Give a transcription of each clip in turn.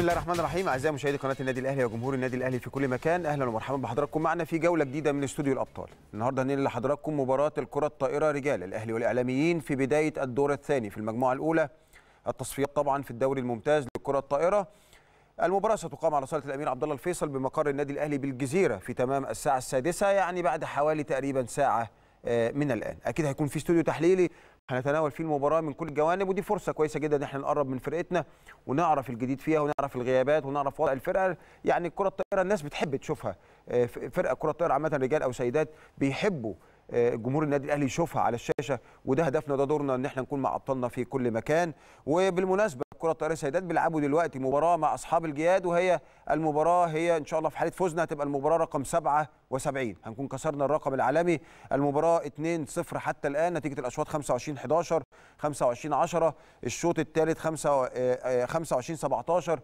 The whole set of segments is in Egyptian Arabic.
الله الرحمن الرحيم اعزائي مشاهدي قناه النادي الاهلي وجمهور النادي الاهلي في كل مكان اهلا ومرحبا بحضراتكم معنا في جوله جديده من استوديو الابطال النهارده هننقل لحضراتكم مباراه الكره الطائره رجال الاهلي والاعلاميين في بدايه الدور الثاني في المجموعه الاولى التصفيات طبعا في الدوري الممتاز للكره الطائره المباراة ستقام على صالة الأمير عبد الله الفيصل بمقر النادي الأهلي بالجزيرة في تمام الساعة السادسة يعني بعد حوالي تقريبا ساعة من الآن أكيد هيكون في استوديو تحليلي هنتناول فيه المباراة من كل الجوانب ودي فرصة كويسة جدا ان احنا نقرب من فرقتنا ونعرف الجديد فيها ونعرف الغيابات ونعرف وضع الفرقة يعني الكرة الطائرة الناس بتحب تشوفها فرقة كرة الطائرة عامة رجال أو سيدات بيحبوا جمهور النادي الاهلي يشوفها على الشاشه وده هدفنا ده دورنا ان احنا نكون مع ابطالنا في كل مكان وبالمناسبه كره الطائره السيدات بيلعبوا دلوقتي مباراه مع اصحاب الجياد وهي المباراه هي ان شاء الله في حاله فوزنا هتبقى المباراه رقم 77 هنكون كسرنا الرقم العالمي المباراه 2-0 حتى الان نتيجه الاشواط 25 11 25 10 الشوط الثالث 25 17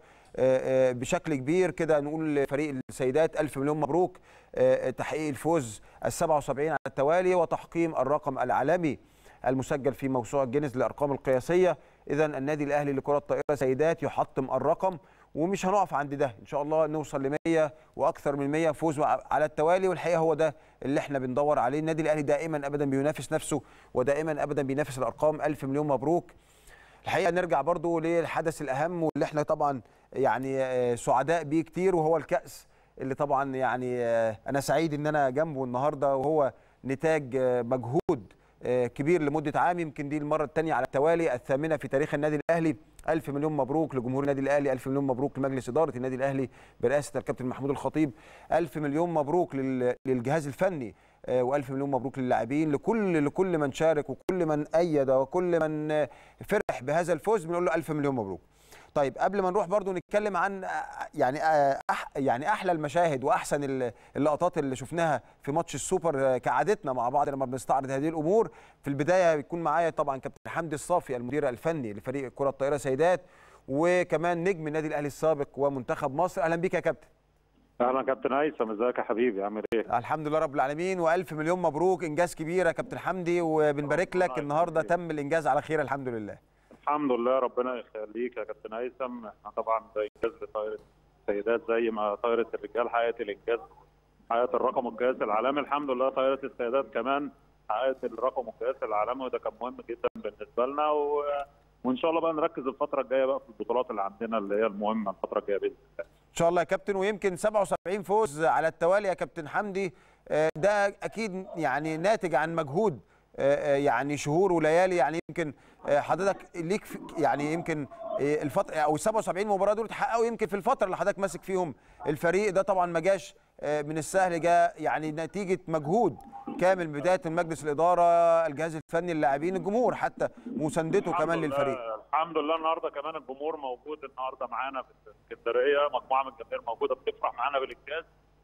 بشكل كبير كده نقول لفريق السيدات ألف مليون مبروك تحقيق الفوز ال 77 على التوالي وتحقيم الرقم العالمي المسجل في موسوعه جينيس للارقام القياسيه اذا النادي الاهلي لكره الطائره سيدات يحطم الرقم ومش هنقف عند ده ان شاء الله نوصل ل 100 واكثر من 100 فوز على التوالي والحقيقه هو ده اللي احنا بندور عليه النادي الاهلي دائما ابدا بينافس نفسه ودائما ابدا بينافس الارقام ألف مليون مبروك الحقيقه نرجع برضو للحدث الاهم واللي احنا طبعا يعني سعداء بيه كتير وهو الكاس اللي طبعا يعني انا سعيد ان انا جنبه النهارده وهو نتاج مجهود كبير لمده عام يمكن دي المره الثانيه على التوالي الثامنه في تاريخ النادي الاهلي ألف مليون مبروك لجمهور النادي الاهلي ألف مليون مبروك لمجلس اداره النادي الاهلي برئاسه الكابتن محمود الخطيب ألف مليون مبروك للجهاز الفني والف مليون مبروك للاعبين لكل لكل من شارك وكل من ايد وكل من فرح بهذا الفوز بنقول له الف مليون مبروك طيب قبل ما نروح برضو نتكلم عن يعني أح يعني احلى المشاهد واحسن اللقطات اللي شفناها في ماتش السوبر كعادتنا مع بعض لما بنستعرض هذه الامور في البدايه بيكون معايا طبعا كابتن حمدي الصافي المدير الفني لفريق الكره الطائره سيدات وكمان نجم النادي الاهلي السابق ومنتخب مصر اهلا بيك يا كابتن اهلا كابتن هيثم ازيك يا حبيبي عامل ايه الحمد لله رب العالمين والف مليون مبروك انجاز كبير يا كابتن حمدي وبنبارك لك النهارده تم الانجاز على خير الحمد لله الحمد لله ربنا يخليك يا كابتن هيثم احنا طبعا ده انجاز لطائره السيدات زي ما طائره الرجال حققت الانجاز حققت الرقم القياسي العالمي الحمد لله طائره السيدات كمان حققت الرقم القياسي العالمي وده كان مهم جدا بالنسبه لنا و... وان شاء الله بقى نركز الفتره الجايه بقى في البطولات اللي عندنا اللي هي المهمه الفتره الجايه باذن الله ان شاء الله يا كابتن ويمكن 77 فوز على التوالي يا كابتن حمدي ده اكيد يعني ناتج عن مجهود يعني شهور وليالي يعني يمكن حضرتك ليك يعني يمكن الفتره او 77 مباراه دول اتحققوا يمكن في الفتره اللي حضرتك ماسك فيهم الفريق ده طبعا ما جاش من السهل جاء يعني نتيجه مجهود كامل بدايه من مجلس الاداره الجهاز الفني اللاعبين الجمهور حتى مساندته كمان للفريق الحمد لله النهارده كمان الجمهور موجود النهارده معانا في الاسكندريه مجموعه من الجماهير موجوده بتفرح معانا بالانجاز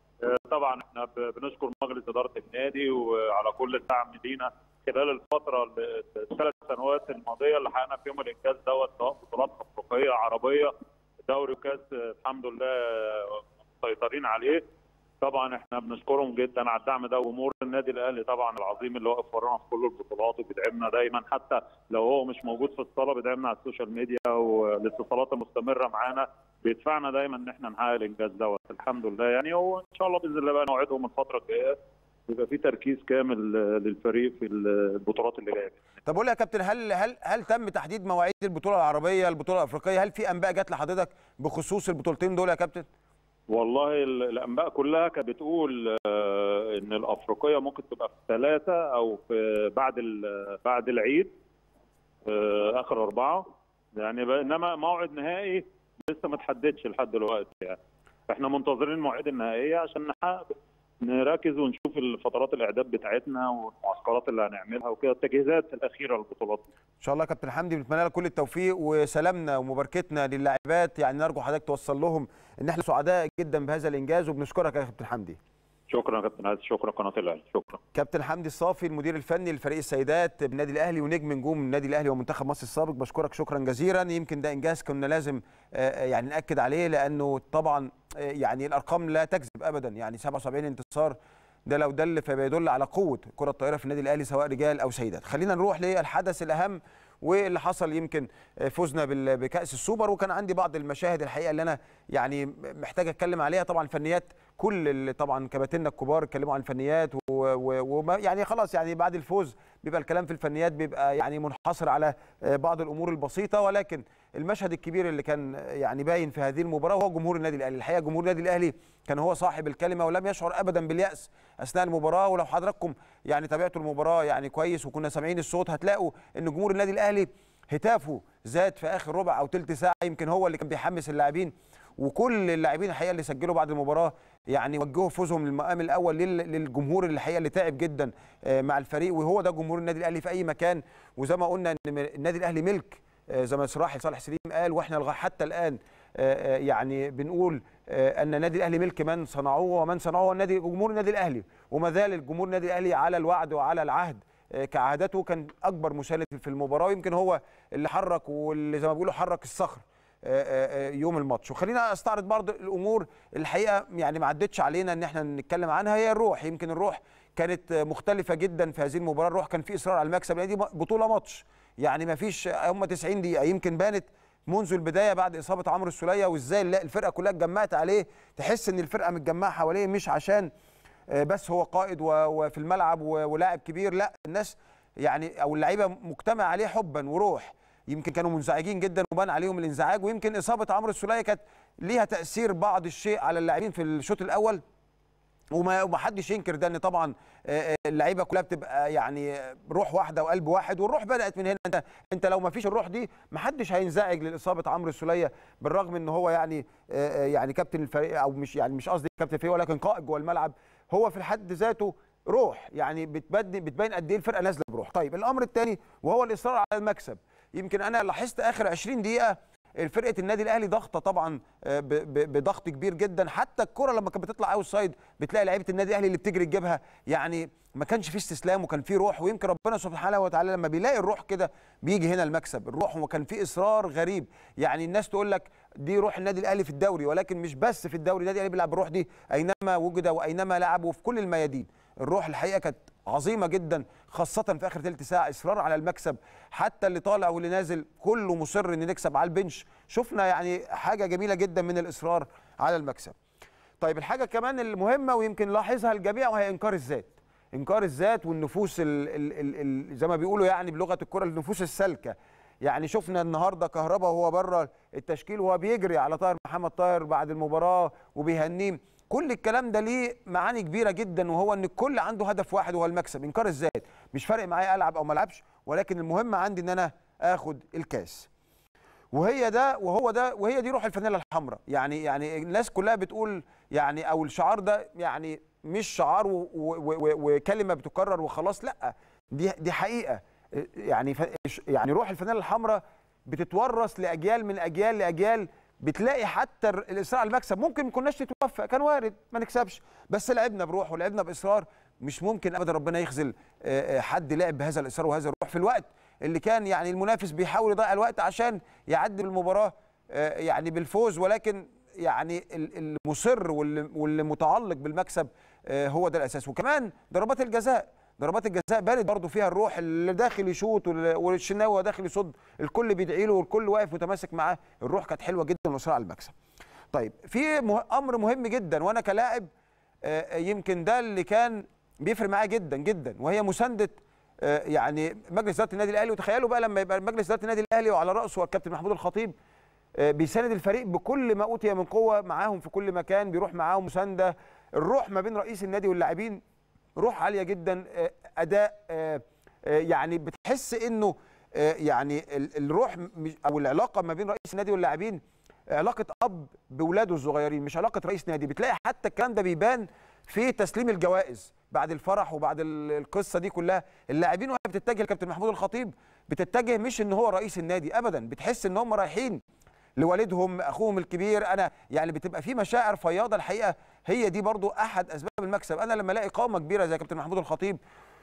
طبعا احنا بنشكر مجلس اداره النادي وعلى كل دعم لينا خلال الفتره الثلاث سنوات الماضيه اللي حققنا فيهم الانجاز دوت سواء بطولات افريقيه عربيه دوري وكاس الحمد لله مسيطرين عليه طبعا احنا بنشكرهم جدا على الدعم ده وجمهور النادي الاهلي طبعا العظيم اللي واقف ورانا في كل البطولات وبيدعمنا دايما حتى لو هو مش موجود في الصاله بيدعمنا على السوشيال ميديا والاتصالات المستمره معانا بيدفعنا دايما ان احنا نحقق الانجاز دوت الحمد لله يعني وان شاء الله باذن الله بقى نوعدهم الفتره الجايه يبقى في تركيز كامل للفريق في البطولات اللي جايه طب قول لي يا كابتن هل هل هل تم تحديد مواعيد البطوله العربيه البطوله الافريقيه هل في انباء جت لحضرتك بخصوص البطولتين دول يا كابتن والله الانباء كلها كانت بتقول ان الافريقيه ممكن تبقى في ثلاثه او في بعد بعد العيد اخر اربعه يعني انما موعد نهائي لسه ما تحددش لحد دلوقتي يعني احنا منتظرين المواعيد النهائيه عشان نحقق نركز ونشوف الفترات الاعداد بتاعتنا والمعسكرات اللي هنعملها وكده التجهيزات الاخيره للبطولات ان شاء الله يا كابتن حمدي بنتمنى لك كل التوفيق وسلامنا ومباركتنا للاعبات يعني نرجو حضرتك توصل لهم ان احنا سعداء جدا بهذا الانجاز وبنشكرك يا كابتن حمدي شكرا يا كابتن عايز شكرا قناه الاهلي شكرا كابتن حمدي الصافي المدير الفني لفريق السيدات بالنادي الاهلي ونجم نجوم النادي الاهلي ومنتخب مصر السابق بشكرك شكرا جزيلا يمكن ده انجاز كنا لازم يعني ناكد عليه لانه طبعا يعني الارقام لا تكذب ابدا يعني 77 انتصار ده لو دل فبيدل على قوه كره الطائره في النادي الاهلي سواء رجال او سيدات خلينا نروح للحدث الاهم واللي حصل يمكن فوزنا بال- بكاس السوبر وكان عندي بعض المشاهد الحقيقه اللي انا يعني محتاج اتكلم عليها طبعا الفنيات كل اللي طبعا كباتننا الكبار اتكلموا عن الفنيات و- و- وما يعني خلاص يعني بعد الفوز بيبقى الكلام في الفنيات بيبقى يعني منحصر على آه، بعض الامور البسيطه ولكن المشهد الكبير اللي كان يعني باين في هذه المباراه هو جمهور النادي الاهلي الحقيقه جمهور النادي الاهلي كان هو صاحب الكلمه ولم يشعر ابدا بالياس اثناء المباراه ولو حضراتكم يعني تابعتوا المباراه يعني كويس وكنا سامعين الصوت هتلاقوا ان جمهور النادي الاهلي هتافه زاد في اخر ربع او ثلث ساعه يمكن هو اللي كان بيحمس اللاعبين وكل اللاعبين الحقيقه اللي سجلوا بعد المباراه يعني وجهوا فوزهم للمقام الاول لل- للجمهور اللي الحقيقه اللي تعب جدا آه، مع الفريق وهو ده جمهور النادي الاهلي في اي مكان وزي ما قلنا ان النادي الاهلي ملك آه، زي ما صلاح صالح سليم قال واحنا لغايه حتى الان آه، آه، يعني بنقول آه، ان النادي الاهلي ملك من صنعوه ومن صنعوه هو النادي جمهور النادي الاهلي وما زال الجمهور النادي الاهلي على الوعد وعلى العهد آه، كعادته كان اكبر مساند في المباراه ويمكن هو اللي حرك واللي زي ما بيقولوا حرك الصخر آه، آه، آه، يوم الماتش وخلينا استعرض برضه الامور الحقيقه يعني ما عدتش علينا ان احنا نتكلم عنها هي الروح يمكن الروح كانت آه، مختلفه جدا في هذه المباراه الروح كان في اصرار على المكسب لان دي بطوله ماتش يعني ما فيش هم 90 دقيقه يمكن بانت منذ البدايه بعد اصابه عمرو السوليه وازاي الل- الفرقه كلها اتجمعت عليه تحس ان الفرقه متجمعه حواليه مش عشان آه، بس هو قائد و- وفي الملعب و- ولاعب كبير لا الناس يعني او اللعيبه مجتمع عليه حبا وروح يمكن كانوا منزعجين جدا وبان عليهم الانزعاج ويمكن اصابه عمرو السوليه كانت ليها تاثير بعض الشيء على اللاعبين في الشوط الاول وما وما حدش ينكر ده ان طبعا آه، آه، اللعيبه كلها بتبقى يعني روح واحده وقلب واحد والروح بدات من هنا انت انت لو ما فيش الروح دي ما حدش هينزعج لاصابه عمرو السوليه بالرغم ان هو يعني آه، آه، يعني كابتن الفريق او مش يعني مش قصدي كابتن الفريق ولكن قائد جوه الملعب هو في الحد ذاته روح يعني بتبدي بتبين قد ايه الفرقه نازله بروح طيب الامر الثاني وهو الاصرار على المكسب يمكن انا لاحظت اخر 20 دقيقه فرقه النادي الاهلي ضغطه طبعا آه، ب- ب- بضغط كبير جدا حتى الكره لما كانت بتطلع اوت سايد بتلاقي لعيبه النادي الاهلي اللي بتجري تجيبها يعني ما كانش فيه استسلام وكان فيه روح ويمكن ربنا سبحانه وتعالى لما بيلاقي الروح كده بيجي هنا المكسب الروح وكان فيه اصرار غريب يعني الناس تقول لك دي روح النادي الاهلي في الدوري ولكن مش بس في الدوري النادي الاهلي بيلعب بالروح دي اينما وجد واينما لعب وفي كل الميادين الروح الحقيقه كانت عظيمه جدا خاصه في اخر ثلث ساعه اصرار على المكسب حتى اللي طالع واللي نازل كله مصر ان نكسب على البنش شفنا يعني حاجه جميله جدا من الاصرار على المكسب طيب الحاجه كمان المهمه ويمكن لاحظها الجميع وهي انكار الذات انكار الذات والنفوس ال ال ال ال زي ما بيقولوا يعني بلغه الكره النفوس السالكه يعني شفنا النهارده كهربا وهو بره التشكيل وهو بيجري على طاهر محمد طاهر بعد المباراه وبيهنيه كل الكلام ده ليه معاني كبيره جدا وهو ان الكل عنده هدف واحد وهو المكسب انكار الذات مش فارق معايا العب او ما العبش ولكن المهم عندي ان انا اخد الكاس وهي ده وهو ده وهي دي روح الفانيلا الحمراء يعني يعني الناس كلها بتقول يعني او الشعار ده يعني مش شعار و- و- و- وكلمه بتكرر وخلاص لا دي دي حقيقه يعني ف- يعني روح الفانيلا الحمراء بتتورث لاجيال من اجيال لاجيال بتلاقي حتى ال- الاصرار على المكسب ممكن ما كناش نتوفق كان وارد ما نكسبش بس لعبنا بروح ولعبنا باصرار مش ممكن ابدا ربنا يخذل آه، آه، حد لعب بهذا الاصرار وهذا الروح في الوقت اللي كان يعني المنافس بيحاول يضيع الوقت عشان يعدي بالمباراه آه، يعني بالفوز ولكن يعني ال- المصر واللي واللي متعلق بالمكسب آه، هو ده الاساس وكمان ضربات الجزاء ضربات الجزاء بارد برضه فيها الروح اللي داخل يشوط وال- والشناوي وهو داخل يصد الكل بيدعي له والكل واقف متماسك معاه الروح كانت حلوه جدا والاصرار على المكسب طيب في مه... امر مهم جدا وانا كلاعب آه، يمكن ده اللي كان بيفرق معايا جدا جدا وهي مسانده آه، يعني مجلس اداره النادي الاهلي وتخيلوا بقى لما يبقى مجلس اداره النادي الاهلي وعلى راسه الكابتن محمود الخطيب آه، بيساند الفريق بكل ما اوتي من قوه معاهم في كل مكان بيروح معاهم مسانده الروح ما بين رئيس النادي واللاعبين روح عاليه جدا آه، اداء آه، آه، يعني بتحس انه آه، يعني ال- الروح مش- او العلاقه ما بين رئيس النادي واللاعبين علاقه اب باولاده الصغيرين مش علاقه رئيس نادي بتلاقي حتى الكلام ده بيبان في تسليم الجوائز بعد الفرح وبعد ال- القصه دي كلها اللاعبين وهي بتتجه لكابتن محمود الخطيب بتتجه مش ان هو رئيس النادي ابدا بتحس ان هم رايحين لوالدهم اخوهم الكبير انا يعني بتبقى في مشاعر فياضه الحقيقه هي دي برضو احد اسباب المكسب انا لما الاقي قامه كبيره زي كابتن محمود الخطيب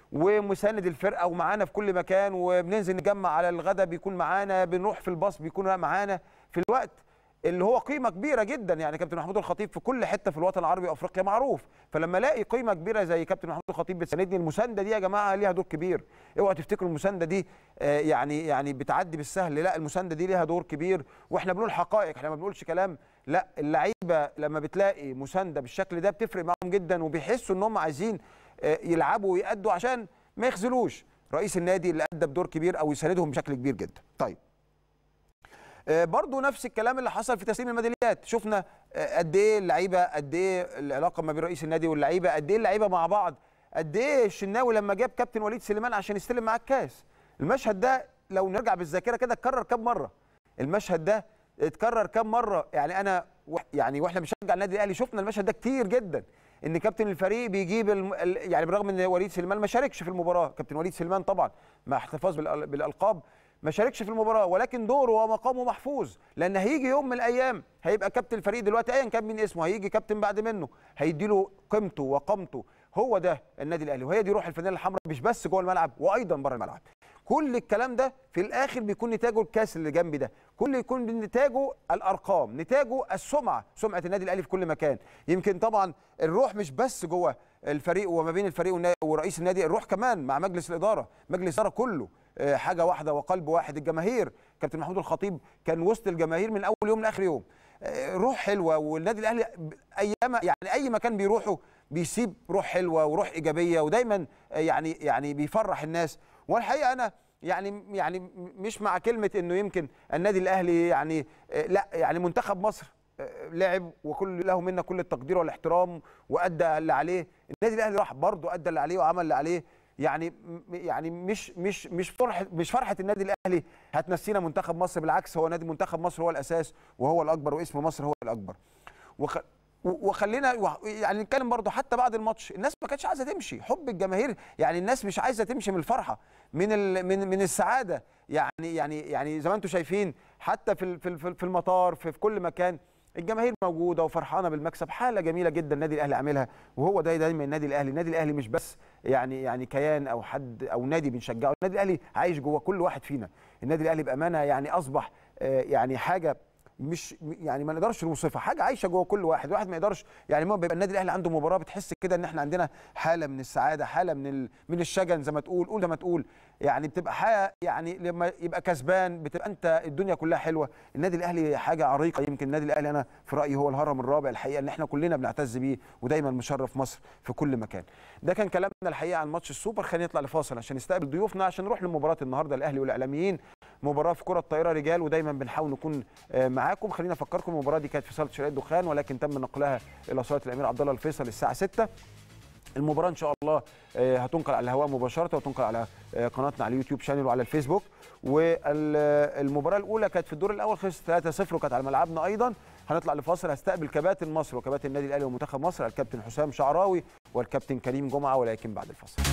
ومساند الفرقه ومعانا في كل مكان وبننزل نجمع على الغدا بيكون معانا بنروح في الباص بيكون معانا في الوقت اللي هو قيمه كبيره جدا يعني كابتن محمود الخطيب في كل حته في الوطن العربي وافريقيا معروف فلما الاقي قيمه كبيره زي كابتن محمود الخطيب بتساندني المسانده دي يا جماعه ليها دور كبير اوعوا تفتكروا المسانده دي آه، يعني يعني بتعدي بالسهل لا المسانده دي ليها دور كبير واحنا بنقول حقائق احنا ما بنقولش كلام لا اللعيبه لما بتلاقي مسانده بالشكل ده بتفرق معاهم جدا وبيحسوا ان هم عايزين آه، يلعبوا ويأدوا عشان ما يخذلوش رئيس النادي اللي ادى بدور كبير او يساندهم بشكل كبير جدا طيب آه، برضو نفس الكلام اللي حصل في تسليم الميداليات شفنا آه، قد ايه اللعيبه قد ايه العلاقه ما بين رئيس النادي واللعيبه قد ايه اللعيبه مع بعض قد ايه الشناوي لما جاب كابتن وليد سليمان عشان يستلم معاه الكاس المشهد ده لو نرجع بالذاكره كده اتكرر كام مره المشهد ده اتكرر كام مره يعني انا و- يعني واحنا بنشجع النادي الاهلي شفنا المشهد ده كتير جدا ان كابتن الفريق بيجيب الم... ال- يعني بالرغم ان وليد سليمان ما شاركش في المباراه كابتن وليد سليمان طبعا مع احتفاظ بالأل- بالالقاب ما شاركش في المباراه ولكن دوره ومقامه محفوظ لان هيجي يوم من الايام هيبقى كابتن الفريق دلوقتي ايا كان مين اسمه هيجي كابتن بعد منه هيديله قيمته وقامته هو ده النادي الاهلي وهي دي روح الفانيله الحمراء مش بس جوه الملعب وايضا بره الملعب كل الكلام ده في الاخر بيكون نتاجه الكاس اللي جنبي ده كل يكون نتاجه الارقام نتاجه السمعه سمعه النادي الاهلي في كل مكان يمكن طبعا الروح مش بس جوه الفريق وما بين الفريق والنا- ورئيس النادي الروح كمان مع مجلس الاداره مجلس الاداره كله آه، حاجه واحده وقلب واحد الجماهير كابتن محمود الخطيب كان وسط الجماهير من اول يوم لاخر يوم آه، روح حلوه والنادي الاهلي ب- ايام يعني اي مكان بيروحوا بيسيب روح حلوه وروح ايجابيه ودايما آه، يعني يعني بيفرح الناس والحقيقه انا يعني يعني مش مع كلمه انه يمكن النادي الاهلي يعني آه، لا يعني منتخب مصر آه، لعب وكل له منا كل التقدير والاحترام وادى اللي عليه النادي الاهلي راح برضه ادى اللي عليه وعمل اللي عليه يعني م- يعني مش مش مش فرحه مش فرحه النادي الاهلي هتنسينا منتخب مصر بالعكس هو نادي منتخب مصر هو الاساس وهو الاكبر واسم مصر هو الاكبر وخ... و- وخلينا و- يعني نتكلم برضه حتى بعد الماتش الناس ما كانتش عايزه تمشي حب الجماهير يعني الناس مش عايزه تمشي من الفرحه من ال... من من السعاده يعني يعني يعني زي ما انتم شايفين حتى في ال- في ال- في المطار في, في كل مكان الجماهير موجوده وفرحانه بالمكسب حاله جميله جدا النادي الاهلي عاملها وهو ده دايما النادي الاهلي النادي الاهلي مش بس يعني يعني كيان او حد او نادي بنشجعه النادي الاهلي عايش جوه كل واحد فينا النادي الاهلي بامانه يعني اصبح آه، يعني حاجه مش يعني ما نقدرش نوصفها حاجه عايشه جوه كل واحد واحد ما يقدرش يعني ما بيبقى النادي الاهلي عنده مباراه بتحس كده ان احنا عندنا حاله من السعاده حاله من ال... من الشجن زي ما تقول قول زي ما تقول يعني بتبقى حاجه يعني لما يبقى كسبان بتبقى انت الدنيا كلها حلوه النادي الاهلي حاجه عريقه يمكن النادي الاهلي انا في رايي هو الهرم الرابع الحقيقه ان احنا كلنا بنعتز بيه ودايما مشرف مصر في كل مكان ده كان كلامنا الحقيقه عن ماتش السوبر خلينا نطلع لفاصل عشان نستقبل ضيوفنا عشان نروح لمباراه النهارده الاهلي والاعلاميين مباراه في كره الطائره رجال ودايما بنحاول نكون آه، معاكم خلينا افكركم المباراه دي كانت في صاله شرقيه الدخان ولكن تم نقلها الى صاله الامير عبد الله الفيصل الساعه 6 المباراه ان شاء الله آه، هتنقل على الهواء مباشره وتنقل على آه، قناتنا على اليوتيوب شانل وعلى الفيسبوك والمباراه الاولى كانت في الدور الاول خلصت 3-0 وكانت على ملعبنا ايضا هنطلع لفاصل هستقبل كباتن مصر وكباتن النادي الاهلي ومنتخب مصر الكابتن حسام شعراوي والكابتن كريم جمعه ولكن بعد الفاصل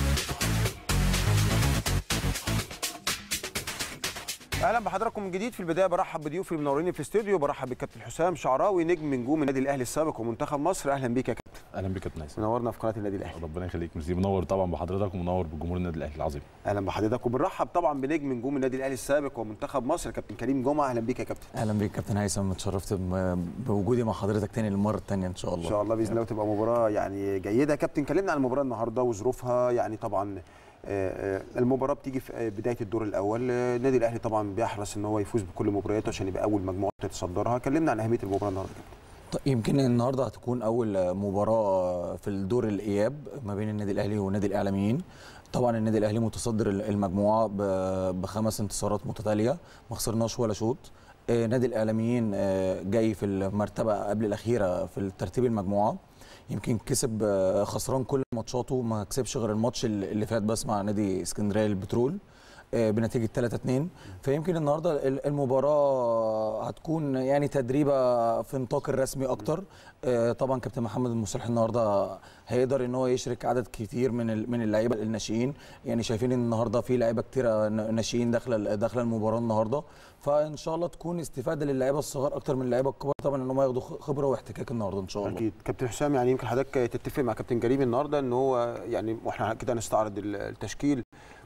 اهلا بحضراتكم من جديد في البدايه برحب بضيوفي المنورين في الاستوديو برحب بالكابتن حسام شعراوي نجم من نجوم النادي الاهلي السابق ومنتخب مصر اهلا بيك يا كابتن اهلا بك يا كابتن هيثم منورنا في قناه النادي الاهلي ربنا يخليك ميرسي منور طبعا بحضرتك ومنور بجمهور النادي الاهلي العظيم اهلا بحضرتك وبنرحب طبعا بنجم نجوم النادي الاهلي السابق ومنتخب مصر كابتن كريم جمعه اهلا بيك يا كابتن اهلا بيك كابتن هيثم اتشرفت بم- بوجودي مع حضرتك تاني للمره الثانيه ان شاء ان الله شاء الله باذن الله وتبقى مباراه يعني جيده كابتن كلمنا عن المباراه النهارده وظروفها يعني طبعا آه، آه، المباراه بتيجي في آه، بدايه الدور الاول آه، النادي الاهلي طبعا بيحرص ان هو يفوز بكل مبارياته عشان يبقى اول مجموعه تتصدرها كلمنا عن اهميه المباراه النهارده يا كابتن طيب يمكن النهارده هتكون اول مباراه في الدور الاياب ما بين النادي الاهلي والنادي الاعلاميين طبعا النادي الاهلي متصدر المجموعه ب- بخمس انتصارات متتاليه ما خسرناش ولا شوط آه، نادي الاعلاميين آه، جاي في المرتبه قبل الاخيره في ترتيب المجموعه يمكن كسب آه، خسران كل ماتشاته ما كسبش غير الماتش اللي فات بس مع نادي اسكندريه البترول آه، بنتيجه 3 2 فيمكن النهارده ال- المباراه هتكون يعني تدريبه في نطاق الرسمي اكتر آه، طبعا كابتن محمد المصلح النهارده هيقدر ان هو يشرك عدد كتير من ال- من اللعيبه الناشئين يعني شايفين ان النهارده في لعيبه كتيره ن- ناشئين داخله داخله المباراه النهارده فان شاء الله تكون استفاده للعيبه الصغار اكتر من اللعيبه الكبار طبعا ان هم ياخدوا خ- خبره واحتكاك النهارده ان شاء الله اكيد كابتن حسام يعني يمكن حضرتك تتفق مع كابتن كريم النهارده ان هو يعني واحنا كده هنستعرض ال- التشكيل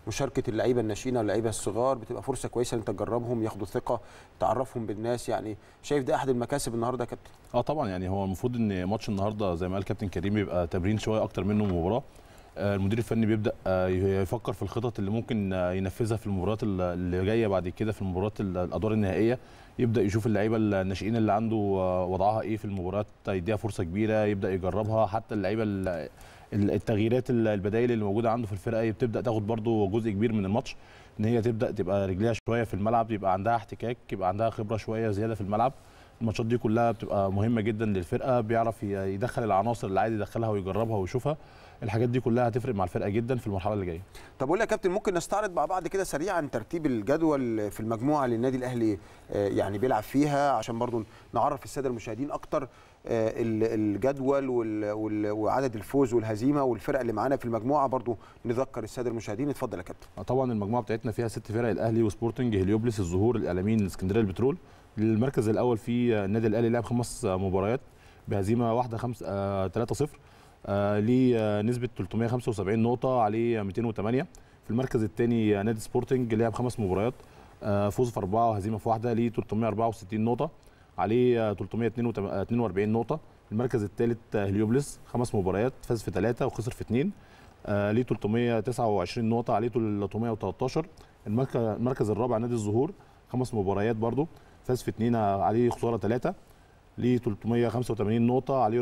مشاركه اللعيبه الناشئين واللعيبه الصغار بتبقى فرصه كويسه ان انت تجربهم ياخدوا ثقه تعرفهم بالناس يعني شايف ده احد المكاسب النهارده يا كابتن اه طبعا يعني هو المفروض ان ماتش النهارده زي ما قال كابتن كريم يبقى تمرين شويه اكتر منه مباراه آه، المدير الفني بيبدا آه، يفكر في الخطط اللي ممكن آه، ينفذها في المباريات ال- اللي جايه بعد كده في المباريات ال- الادوار النهائيه يبدا يشوف اللعيبه الناشئين اللي عنده آه، وضعها ايه في المباريات يديها فرصه كبيره يبدا يجربها حتى اللعيبه ال- ال- التغييرات ال- البدائل اللي موجوده عنده في الفرقه بتبدا تاخد برده جزء كبير من الماتش ان هي تبدا تبقى رجليها شويه في الملعب يبقى عندها احتكاك يبقى عندها خبره شويه زياده في الملعب الماتشات دي كلها بتبقى مهمه جدا للفرقه بيعرف ي- يدخل العناصر اللي عايز يدخلها ويجربها ويشوفها الحاجات دي كلها هتفرق مع الفرقه جدا في المرحله اللي جايه طب قول لي يا كابتن ممكن نستعرض مع بعض كده سريعا ترتيب الجدول في المجموعه اللي النادي الاهلي آه، يعني بيلعب فيها عشان برضو نعرف الساده المشاهدين اكتر آه، ال- الجدول وال- وال- وعدد الفوز والهزيمه والفرق اللي معانا في المجموعه برضو نذكر الساده المشاهدين اتفضل يا كابتن طبعا المجموعه بتاعتنا فيها ست فرق الاهلي وسبورتنج هليوبلس الظهور الاعلاميين الاسكندريه البترول المركز الاول في النادي الاهلي لعب خمس مباريات بهزيمه واحده خمس آه 3-0 آه ليه آه، نسبه 375 نقطه عليه 208 في المركز الثاني نادي سبورتنج لعب خمس مباريات آه فوز في اربعه وهزيمه في واحده ليه 364 نقطه عليه آه، 342 نقطه المركز الثالث هليوبلس خمس مباريات فاز في ثلاثه وخسر في اثنين آه ليه 329 نقطه عليه 313 المركز المركز الرابع نادي الزهور خمس مباريات برضو فاز في اثنين عليه خساره ثلاثه ليه 385 نقطه عليه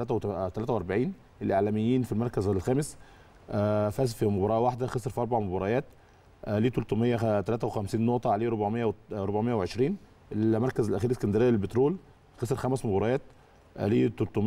443 الاعلاميين في المركز الخامس آه، فاز في مباراه واحده خسر في اربع مباريات آه، ليه 353 نقطه عليه 400 و- آه، 420 المركز الاخير اسكندريه للبترول خسر خمس مباريات آه، ليه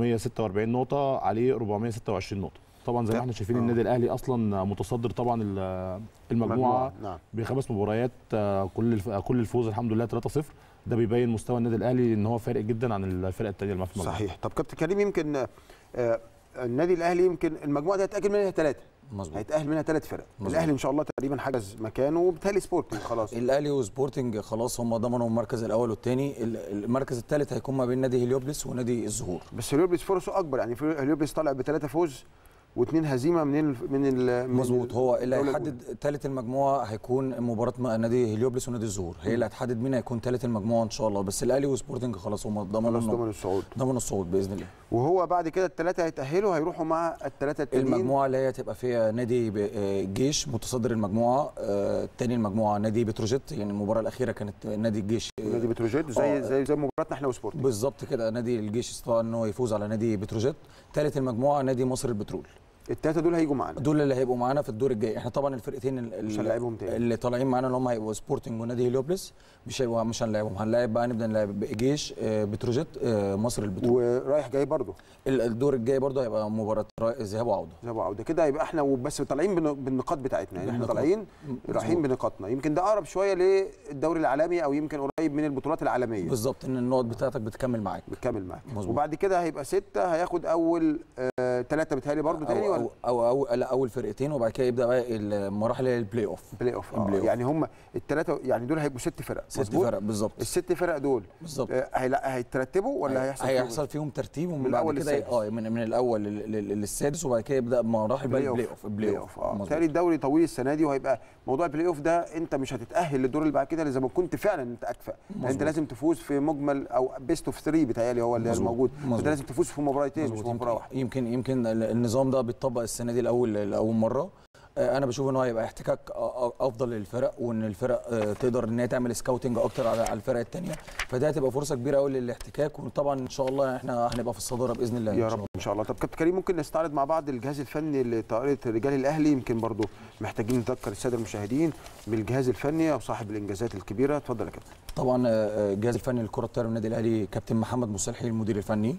346 نقطه عليه 426 نقطه طبعا زي ما احنا شايفين آه. النادي الاهلي اصلا متصدر طبعا ال- المجموعه نعم بخمس مباريات آه، كل الف- كل الفوز الحمد لله 3-0 ده بيبين مستوى النادي الاهلي ان هو فارق جدا عن الفرق الثانيه اللي معاه في المجموعه صحيح طب كابتن كريم يمكن آه، النادي الاهلي يمكن المجموعه دي هيتاجل منها ثلاثه مظبوط هيتاهل منها ثلاث فرق مظبوط. الاهلي ان شاء الله تقريبا حجز مكانه وبالتالي سبورتنج خلاص الاهلي وسبورتنج خلاص هم ضمنوا المركز الاول والثاني المركز الثالث هيكون ما بين نادي هليوبلس ونادي الزهور بس هليوبلس فرصه اكبر يعني في- هليوبلس طالع بثلاثه فوز واثنين هزيمه من ال من ال من مظبوط هو اللي الجولة هيحدد ثالث المجموعه هيكون مباراه مع نادي هليوبلس ونادي الزهور هي اللي هتحدد مين هيكون ثالث المجموعه ان شاء الله بس الاهلي وسبورتنج خلاص هم ضمنوا خلاص النص- ضمن الصعود ضمنوا الصعود باذن الله وهو بعد كده الثلاثه هيتاهلوا هيروحوا مع الثلاثه التانيين المجموعه اللي هي هتبقى فيها نادي ب- آه، الجيش متصدر المجموعه آه، تاني المجموعه نادي بتروجيت يعني المباراه الاخيره كانت نادي الجيش آه، نادي بتروجيت زي آه. زي زي مباراتنا احنا وسبورتنج بالظبط كده نادي الجيش استطاع ان هو يفوز على نادي بتروجيت ثالث المجموعه نادي مصر البترول الثلاثه دول هيجوا معانا دول اللي هيبقوا معانا في الدور الجاي احنا طبعا الفرقتين ال- ال- مش هنلاعبهم تاني. اللي طالعين معانا اللي هم هيبقوا سبورتنج ونادي هليوبلس مش هيبقوا مش هنلاعبهم هنلاعب بقى نبدا نلاعب جيش آه، بتروجيت آه، مصر البترول ورايح جاي برضه ال- الدور الجاي برضه هيبقى مباراه را- ذهاب وعوده ذهاب وعوده كده يبقى احنا وبس طالعين بن- بالنقاط بتاعتنا يعني احنا بالنقاط. طالعين رايحين مظبوط. بنقاطنا يمكن ده اقرب شويه للدوري العالمي او يمكن قريب من البطولات العالميه بالظبط ان النقط بتاعتك بتكمل معاك بتكمل معاك مظبوط. وبعد كده هيبقى سته هياخد اول ثلاثه بتهيألي برضه تاني أو, ولا أو, أو, أو لا اول فرقتين وبعد كده يبدا بقى المراحل اللي هي البلاي اوف بلاي اوف البلاي آه. أوف. يعني هم الثلاثه يعني دول هيبقوا ست فرق ست مظبوط؟ فرق بالظبط الست فرق دول بالظبط آه، هي- هيترتبوا ولا هيحصل فيهم هيحصل فيهم ترتيب ومن من بعد الأول كده للسادس. اه من, من الاول لل- لل- للسادس وبعد كده يبدا مراحل بقى بلاي البلاي اوف اوف البلاي اوف اه مظبوط. بالتالي الدوري طويل السنه دي وهيبقى موضوع البلاي اوف ده انت مش هتتاهل للدور اللي بعد كده إلا اذا ما كنت فعلا انت اكفأ يعني انت مظبوط. لازم تفوز في مجمل او بيست اوف 3 بتهيألي هو اللي مظبوط. موجود انت مظبوط. لازم تفوز في مباراتين مش مظبوط. في مباراه واحده يمكن يمكن ال- النظام ده بيتطبق السنه دي الاول لاول مره آه، انا بشوف ان هو هيبقى احتكاك أ- أ- افضل للفرق وان الفرق آه، تقدر ان هي تعمل سكاوتنج اكتر على على الفرق الثانيه فده هتبقى فرصه كبيره قوي للاحتكاك وطبعا ان شاء الله احنا هنبقى في الصداره باذن الله يا إن شاء رب ان شاء الله طب كابتن كريم ممكن نستعرض مع بعض الجهاز الفني لطائره رجال الاهلي يمكن برضو محتاجين نذكر الساده المشاهدين بالجهاز الفني او صاحب الانجازات الكبيره اتفضل يا كابتن طبعا آه، الجهاز الفني للكره الطايره النادي الاهلي كابتن محمد مصلحي المدير الفني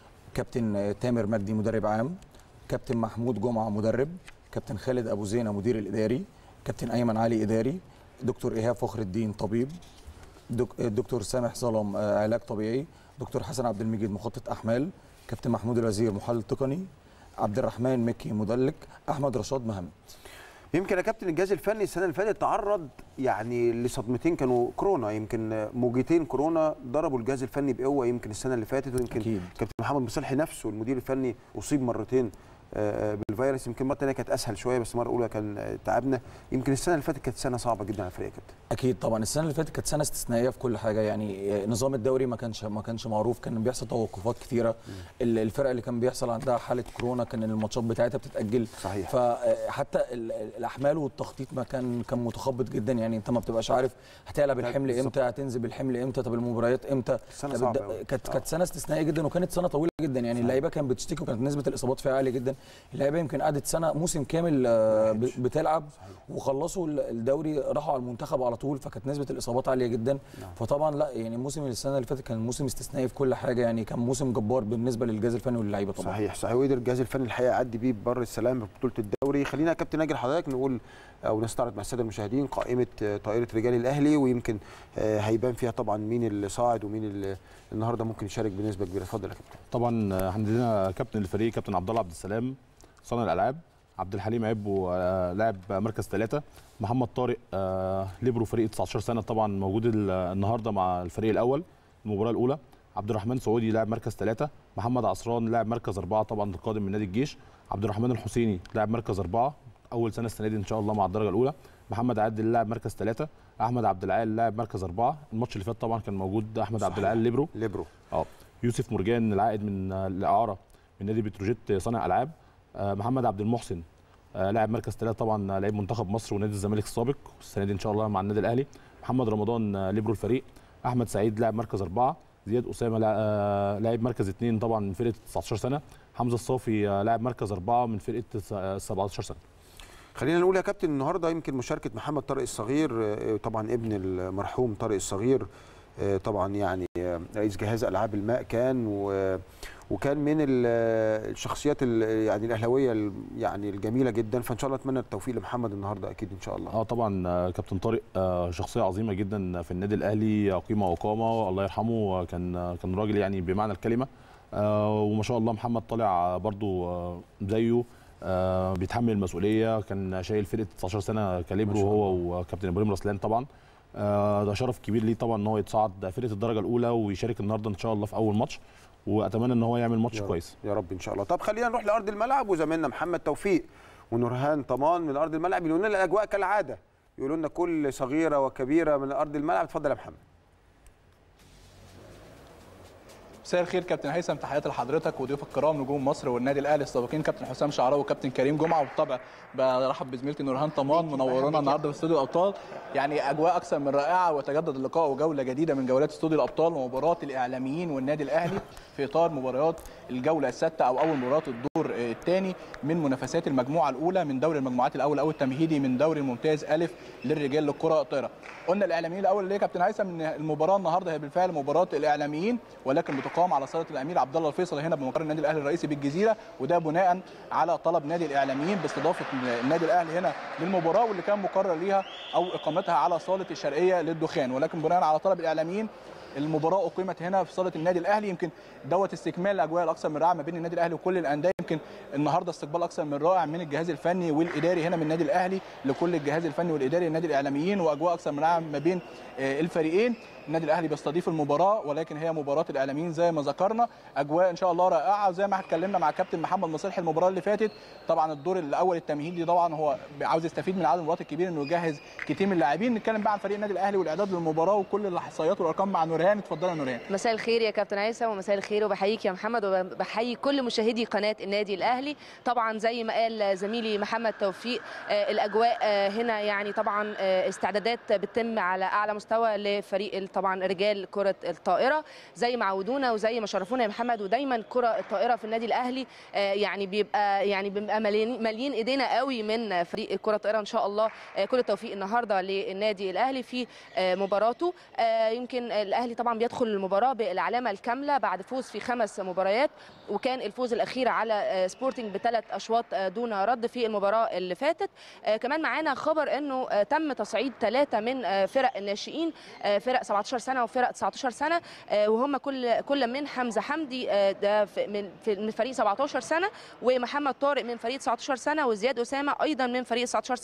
كابتن آه، تامر مجدي مدرب عام كابتن محمود جمعه مدرب كابتن خالد ابو زينه مدير الاداري كابتن ايمن علي اداري دكتور ايهاب فخر الدين طبيب دك- آه، دكتور سامح ظلم آه، علاج طبيعي دكتور حسن عبد المجيد مخطط احمال كابتن محمود الوزير محلل تقني عبد الرحمن مكي مدلك احمد رشاد مهمد يمكن يا كابتن الجهاز الفني السنه اللي فاتت تعرض يعني لصدمتين كانوا كورونا يمكن موجتين كورونا ضربوا الجهاز الفني بقوه يمكن السنه اللي فاتت ويمكن أكيد. كابتن محمد مصلحي نفسه المدير الفني اصيب مرتين آه، الفيروس يمكن مره ثانيه كانت اسهل شويه بس مره اولى كان آه، تعبنا يمكن السنه اللي فاتت كانت سنه صعبه جدا على الفريق يا كابتن اكيد طبعا السنه اللي فاتت كانت سنه استثنائيه في كل حاجه يعني نظام الدوري ما كانش ما كانش معروف كان بيحصل توقفات كثيره ال- الفرق اللي كان بيحصل عندها حاله كورونا كان الماتشات بتاعتها بتتاجل صحيح. فحتى ال- الاحمال والتخطيط ما كان كان متخبط جدا يعني انت ما بتبقاش عارف هتقلب الحمل بالظبط. امتى هتنزل بالحمل امتى طب المباريات امتى سنة طب صعبة الد- أوي. كانت آه. كانت سنه استثنائيه جدا وكانت سنه طويله جدا يعني اللعيبه كانت بتشتكي وكانت نسبه الاصابات فيها عاليه جدا اللعيبه يمكن قعدت سنه موسم كامل آه، ب- بتلعب وخلصوا ال- الدوري راحوا على المنتخب على طول فكانت نسبه الاصابات عاليه جدا فطبعا لا يعني موسم السنه اللي فاتت كان موسم استثنائي في كل حاجه يعني كان موسم جبار بالنسبه للجهاز الفني واللعيبه طبعا صحيح صحيح وقدر الجهاز الفني الحقيقه يعدي بيه بر السلام في بطوله الدوري خلينا يا كابتن ناجي لحضرتك نقول او نستعرض مع الساده المشاهدين قائمه آه، طائره رجال الاهلي ويمكن آه، هيبان فيها طبعا مين اللي صاعد ومين اللي النهارده ممكن يشارك بنسبه كبيره اتفضل يا كابتن طبعا آه، عندنا كابتن الفريق كابتن عبد الله عبد السلام صانع الالعاب عبد الحليم عبو آه، لاعب مركز ثلاثة محمد طارق آه، ليبرو فريق 19 سنه طبعا موجود ال- النهارده مع الفريق الاول المباراه الاولى عبد الرحمن سعودي لاعب مركز ثلاثة محمد عصران لاعب مركز أربعة طبعا القادم من نادي الجيش عبد الرحمن الحسيني لاعب مركز أربعة أول سنة السنة دي إن شاء الله مع الدرجة الأولى محمد عادل لاعب مركز ثلاثة أحمد عبد العال لاعب مركز أربعة الماتش اللي فات طبعا كان موجود أحمد عبد العال ليبرو ليبرو اه يوسف مرجان العائد من آه، الاعاره من نادي بتروجيت صانع العاب آه، محمد عبد المحسن آه، لاعب مركز ثلاثة طبعا آه، لعيب منتخب مصر ونادي الزمالك السابق السنه دي ان شاء الله مع النادي الاهلي محمد رمضان آه، ليبرو الفريق احمد سعيد لاعب مركز أربعة زياد اسامه لا- آه، لاعب مركز اثنين طبعا من فرقه 19 سنه حمزه الصافي آه، لاعب مركز أربعة من فرقه آه، 17 سنه خلينا نقول يا كابتن النهارده يمكن مشاركه محمد طارق الصغير آه، طبعا ابن المرحوم طارق الصغير آه، طبعا يعني آه، رئيس جهاز العاب الماء كان و وكان من ال- الشخصيات ال- يعني الاهلاويه ال- يعني الجميله جدا فان شاء الله اتمنى التوفيق لمحمد النهارده اكيد ان شاء الله اه طبعا آه، كابتن طارق آه، شخصيه عظيمه جدا في النادي الاهلي آه، قيمه وقامه الله يرحمه آه، كان آه، كان راجل يعني بمعنى الكلمه آه، وما شاء الله محمد طالع آه، برضو آه، زيه آه، بيتحمل المسؤوليه كان شايل فرقه 19 سنه كاليبرو ما شاء هو وكابتن ابراهيم رسلان طبعا آه، ده شرف كبير ليه طبعا ان هو يتصعد فرقه الدرجه الاولى ويشارك النهارده ان شاء الله في اول ماتش واتمنى ان هو يعمل ماتش يا رب. كويس يا رب ان شاء الله طب خلينا نروح لارض الملعب وزميلنا محمد توفيق ونورهان طمان من ارض الملعب يقولوا لنا الاجواء كالعاده يقولوا لنا كل صغيره وكبيره من ارض الملعب اتفضل يا محمد مساء الخير كابتن هيثم تحياتي لحضرتك وضيوف الكرام نجوم مصر والنادي الاهلي السابقين كابتن حسام شعراوي وكابتن كريم جمعه وبالطبع برحب بزميلتي نورهان طمان منورانا النهارده في استوديو الابطال يعني اجواء اكثر من رائعه وتجدد اللقاء وجوله جديده من جولات استوديو الابطال ومباراه الاعلاميين والنادي الاهلي في اطار مباريات الجوله السادسه او اول مباراه الدور الثاني من منافسات المجموعه الاولى من دوري المجموعات الاول او التمهيدي من دوري الممتاز الف للرجال للكره الطايره قلنا الاعلاميين الاول ليه يا كابتن هيثم ان المباراه النهارده هي بالفعل مباراه الاعلاميين ولكن بتقام على صاله الامير عبد الله الفيصل هنا بمقر النادي الاهلي الرئيسي بالجزيره وده بناء على طلب نادي الاعلاميين باستضافه النادي الاهلي هنا للمباراه واللي كان مقرر ليها او اقامتها على صاله الشرقيه للدخان ولكن بناء على طلب الاعلاميين المباراه اقيمت هنا في صاله النادي الاهلي يمكن دوت استكمال الاجواء الاكثر من رائعه ما بين النادي الاهلي وكل الانديه يمكن النهارده استقبال اكثر من رائع من الجهاز الفني والاداري هنا من النادي الاهلي لكل الجهاز الفني والاداري للنادي الاعلاميين واجواء اكثر من رائعه ما بين آه، الفريقين النادي الاهلي بيستضيف المباراه ولكن هي مباراه الاعلاميين زي ما ذكرنا اجواء ان شاء الله رائعه زي ما اتكلمنا مع كابتن محمد مصلحي المباراه اللي فاتت طبعا الدور الاول التمهيدي طبعا هو عاوز يستفيد من عدد المباريات الكبير انه يجهز كتير من اللاعبين نتكلم بقى عن فريق النادي الاهلي والاعداد للمباراه وكل الاحصائيات والارقام مع نورهان اتفضلي يا نورهان مساء الخير يا كابتن هيثم ومساء الخير وبحييك يا محمد وبحيي كل مشاهدي قناه النادي الاهلي طبعا زي ما قال زميلي محمد توفيق آه، الاجواء آه، هنا يعني طبعا آه، استعدادات بتتم على اعلى مستوى لفريق ال- طبعا رجال كره الطائره زي ما عودونا وزي ما شرفونا يا محمد ودايما كره الطائره في النادي الاهلي آه، يعني بيبقى يعني بيبقى مالين مالين ايدينا قوي من فريق الكره الطائره ان شاء الله آه، كل التوفيق النهارده للنادي الاهلي في آه، مباراته آه، يمكن الاهلي طبعا بيدخل المباراه بالعلامه الكامله بعد فوز في خمس مباريات وكان الفوز الاخير على آه، سبورتنج بثلاث اشواط آه، دون رد في المباراه اللي فاتت آه، كمان معانا خبر انه آه، تم تصعيد ثلاثه من آه، فرق الناشئين آه، فرق 17 سنه وفرق 19 سنه آه، وهم كل كل من حمزه حمدي آه، ده في- من في- من فريق 17 سنه ومحمد طارق من فريق 19 سنه وزياد اسامه ايضا من فريق 19 سنه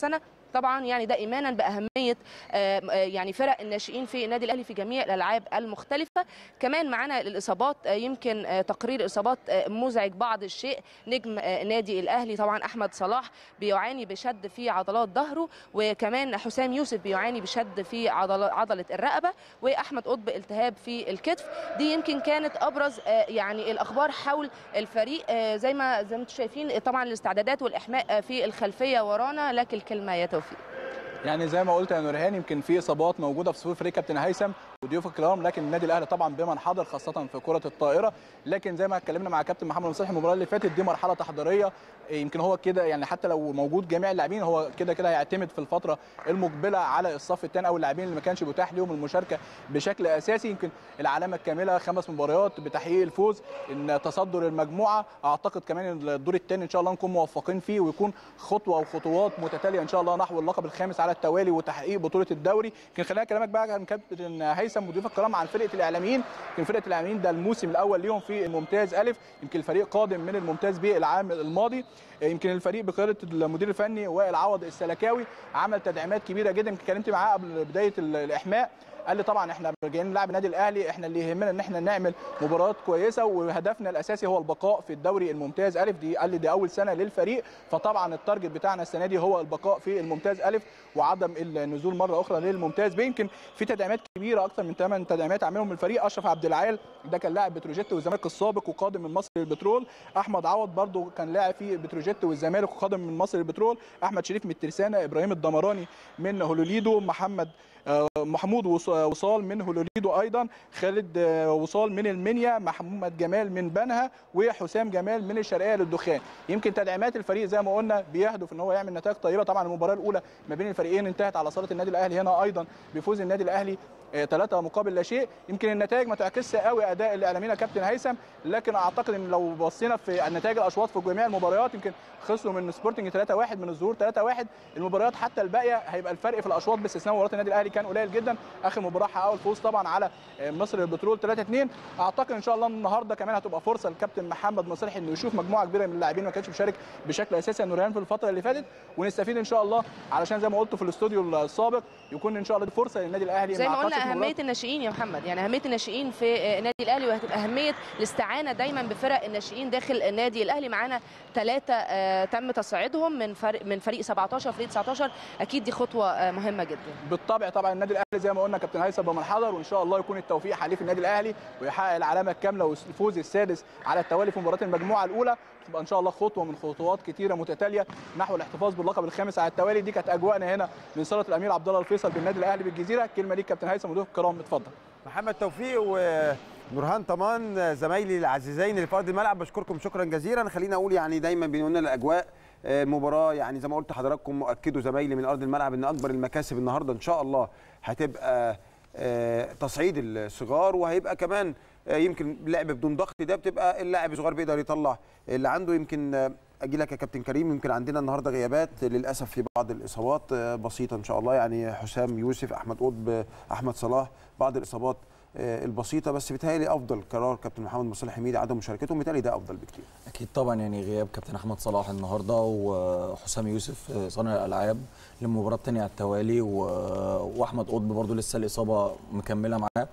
طبعا يعني ده ايمانا باهميه آه، آه، يعني فرق الناشئين في النادي الاهلي في جميع الالعاب المختلفه كمان معانا الاصابات آه، يمكن آه، تقرير اصابات آه، مزعج بعض الشيء نجم آه، النادي الاهلي طبعا احمد صلاح بيعاني بشد في عضلات ظهره وكمان حسام يوسف بيعاني بشد في عضل- عضله الرقبه واحمد قطب التهاب في الكتف دي يمكن كانت ابرز آه، يعني الاخبار حول الفريق آه، زي ما زي ما انتم شايفين طبعا الاستعدادات والاحماء آه، في الخلفيه ورانا لك الكلمه يا توفيق يعني زي ما قلت يا نورهان يمكن في اصابات موجوده في صفوف فريق كابتن هيثم وضيوف الكرام لكن النادي الاهلي طبعا بمن حضر خاصه في كره الطائره لكن زي ما اتكلمنا مع كابتن محمد مصالح المباراه اللي فاتت دي مرحله تحضيريه يمكن هو كده يعني حتى لو موجود جميع اللاعبين هو كده كده هيعتمد في الفتره المقبله على الصف الثاني او اللاعبين اللي ما كانش متاح لهم المشاركه بشكل اساسي يمكن العلامه الكامله خمس مباريات بتحقيق الفوز ان تصدر المجموعه اعتقد كمان إن الدور الثاني ان شاء الله نكون موفقين فيه ويكون خطوه وخطوات متتاليه ان شاء الله نحو اللقب الخامس على التوالي وتحقيق بطوله الدوري يمكن خلينا اكلمك بقى عن كابتن هيثم وضيوف الكرام عن فرقه الاعلاميين يمكن فرقه الاعلاميين ده الموسم الاول ليهم في الممتاز الف يمكن الفريق قادم من الممتاز ب العام الماضي يمكن الفريق بقياده المدير الفني وائل عوض السلكاوي عمل تدعيمات كبيره جدا يمكن اتكلمت معاه قبل بدايه الاحماء قال لي طبعا احنا جايين نلعب النادي الاهلي احنا اللي يهمنا ان احنا نعمل مباريات كويسه وهدفنا الاساسي هو البقاء في الدوري الممتاز الف دي قال لي دي اول سنه للفريق فطبعا التارجت بتاعنا السنه دي هو البقاء في الممتاز الف وعدم النزول مره اخرى للممتاز ب يمكن في تدعيمات كبيره اكثر من 8 تدعيمات عملهم الفريق اشرف عبد العال ده كان لاعب بتروجيت والزمالك السابق وقادم من مصر للبترول احمد عوض برده كان لاعب في بتروجيت والزمالك وقادم من مصر للبترول احمد شريف من الترسانه ابراهيم الدمراني من هولوليدو محمد آه، محمود وص- وصال من هولوليدو ايضا خالد آه، وصال من المنيا محمد جمال من بنها وحسام جمال من الشرقيه للدخان يمكن تدعيمات الفريق زي ما قلنا بيهدف ان هو يعمل نتائج طيبه طبعا المباراه الاولى ما بين الفريقين انتهت على صاله النادي الاهلي هنا ايضا بفوز النادي الاهلي ثلاثة مقابل لا شيء يمكن النتائج ما تعكسش قوي اداء الاعلاميين يا كابتن هيثم لكن اعتقد ان لو بصينا في النتائج الاشواط في جميع المباريات يمكن خسروا من سبورتنج 3-1 من الظهور 3-1 المباريات حتى الباقيه هيبقى الفرق في الاشواط باستثناء مباراه النادي الاهلي كان قليل جدا اخر مباراه حققوا الفوز طبعا على مصر البترول 3-2 اعتقد ان شاء الله النهارده كمان هتبقى فرصه للكابتن محمد مصلحي انه يشوف مجموعه كبيره من اللاعبين ما كانش بيشارك بشكل اساسي يا نورهان في الفتره اللي فاتت ونستفيد ان شاء الله علشان زي ما قلت في الاستوديو السابق يكون ان شاء الله دي فرصه للنادي الاهلي زي ما أعتقدش قلنا في اهميه مباراة- الناشئين يا محمد يعني اهميه الناشئين في آه، النادي الاهلي وهتبقى اهميه الاستعانه دايما بفرق الناشئين داخل النادي الاهلي معانا ثلاثه آه، تم تصعيدهم من فريق من فريق 17 فريق 19 اكيد دي خطوه آه، مهمه جدا بالطبع طبعا النادي الاهلي زي ما قلنا كابتن هيثم بمن حضر وان شاء الله يكون التوفيق حليف النادي الاهلي ويحقق العلامه الكامله والفوز السادس على التوالي في مباراه المجموعه الاولى تبقى ان شاء الله خطوه من خطوات كتيره متتاليه نحو الاحتفاظ باللقب الخامس على التوالي دي كانت اجواءنا هنا من صاله الامير عبد الله الفيصل بالنادي الاهلي بالجزيره الكلمه ليك كابتن هيثم وضيوف الكرام اتفضل محمد توفيق ونورهان طمان زمايلي العزيزين اللي في ارض الملعب بشكركم شكرا جزيلا خليني اقول يعني دايما بيقولوا لنا الاجواء آه، المباراه يعني زي ما قلت لحضراتكم مؤكدوا زمايلي من ارض الملعب ان اكبر المكاسب النهارده ان شاء الله هتبقى آه، تصعيد الصغار وهيبقى كمان آه، يمكن لعب بدون ضغط ده بتبقى اللاعب الصغير بيقدر يطلع اللي عنده يمكن آه، اجي لك يا كابتن كريم يمكن عندنا النهارده غيابات للاسف في بعض الاصابات آه، بسيطه ان شاء الله يعني حسام يوسف احمد قطب آه، احمد صلاح بعض الاصابات آه، البسيطه بس بيتهيألي افضل قرار كابتن محمد مصطفى حميدي عدم مشاركتهم بيتهيألي ده افضل بكتير اكيد طبعا يعني غياب كابتن احمد صلاح النهارده وحسام يوسف آه، صانع الالعاب للمباراه الثانيه على التوالي و- واحمد قطب برضو لسه الاصابه مكمله معاه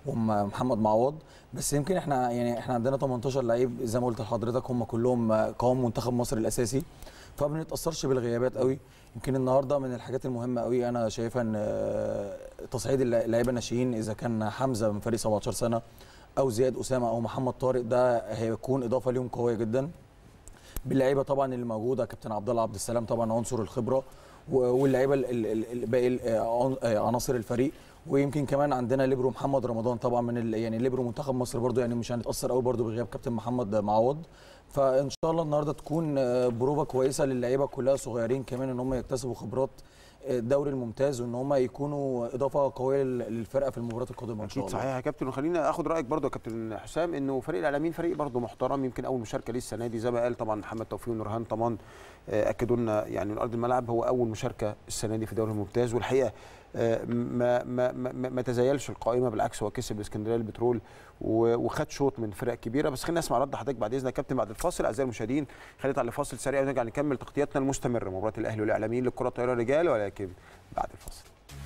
ومحمد معوض بس يمكن احنا يعني احنا عندنا 18 لعيب زي ما قلت لحضرتك هم كلهم آه، قوام منتخب مصر الاساسي فما بنتاثرش بالغيابات قوي يمكن النهارده من الحاجات المهمه قوي انا شايفها ان آه، تصعيد الل- اللعيبه الناشئين اذا كان حمزه من فريق 17 سنه او زياد اسامه او محمد طارق ده هيكون اضافه ليهم قويه جدا باللعيبه طبعا اللي موجوده كابتن عبد الله عبد السلام طبعا عنصر الخبره و- واللعيبه ال- ال- ال- ال- باقي ال- آه، عن- آه، عناصر الفريق ويمكن كمان عندنا ليبرو محمد رمضان طبعا من ال- يعني ليبرو منتخب مصر برضو يعني مش هنتاثر قوي برضو بغياب كابتن محمد معوض فان شاء الله النهارده تكون آه، بروفه كويسه للعيبه كلها صغيرين كمان ان هم يكتسبوا خبرات آه، الدوري الممتاز وان هم يكونوا اضافه قويه لل- للفرقه في المباريات القادمه ان شاء اكيد الله صحيح يا كابتن وخلينا اخد رايك برضو يا كابتن حسام انه فريق الاعلاميين فريق برضو محترم يمكن اول مشاركه ليه السنه دي زي ما قال طبعا محمد توفيق ونورهان طمان آه، اكدوا لنا يعني من ارض الملعب هو اول مشاركه السنه دي في الدوري الممتاز والحقيقه آه، ما ما ما, ما ما تزايلش القائمه بالعكس هو كسب الاسكندريه البترول و- وخد شوط من فرق كبيره بس خلينا نسمع رد حضرتك بعد اذنك يا كابتن بعد الفاصل اعزائي المشاهدين خلينا نطلع لفاصل سريع ونرجع نكمل تغطيتنا المستمره مباراه الاهلي والاعلاميين للكره الطايره رجال ولكن بعد الفاصل